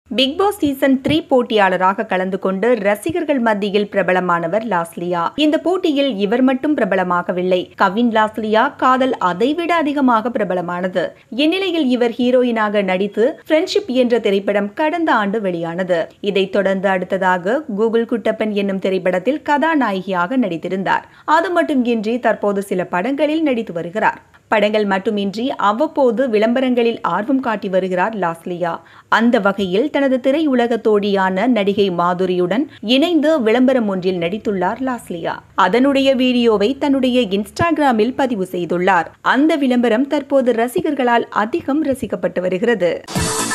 big Boss season three போட்டியாளராக கலந்து கொண்டு ரசிகர்கள் மத்தியில் பிரபலமானவர் லாஸ்லியா இந்த போட்டியில் இவர் மட்டும் பிரபலமாகவில்லை கவின் லாஸ்லியா காதல் அதைவிட அதிகமாக பிரபலமானது இந்நிலையில் இவர் ஹீரோயினாக நடித்து ஃப்ரெண்ட்ஷிப் என்ற திரைப்படம் கடந்த ஆண்டு வெளியானது இதைத் தொடர்ந்து அடுத்ததாக கூகுள் குட்டப்பன் என்னும் திரைப்படத்தில் கதாநாயகியாக நடித்திருந்தார் அது மட்டுமின்றி தற்போது சில படங்களில் நடித்து வருகிறார் படங்கள் மட்டுமின்றி அவ்வப்போது விளம்பரங்களில் ஆர்வம் காட்டி வருகிறார் லாஸ்லியா அந்த வகையில் தனது திரையுலக தோழியான நடிகை மாதுரியுடன் இணைந்து விளம்பரம் ஒன்றில் நடித்துள்ளார் லாஸ்லியா அதனுடைய வீடியோவை தன்னுடைய இன்ஸ்டாகிராமில் பதிவு செய்துள்ளார் அந்த விளம்பரம் தற்போது ரசிகர்களால் அதிகம் ரசிக்கப்பட்டு வருகிறது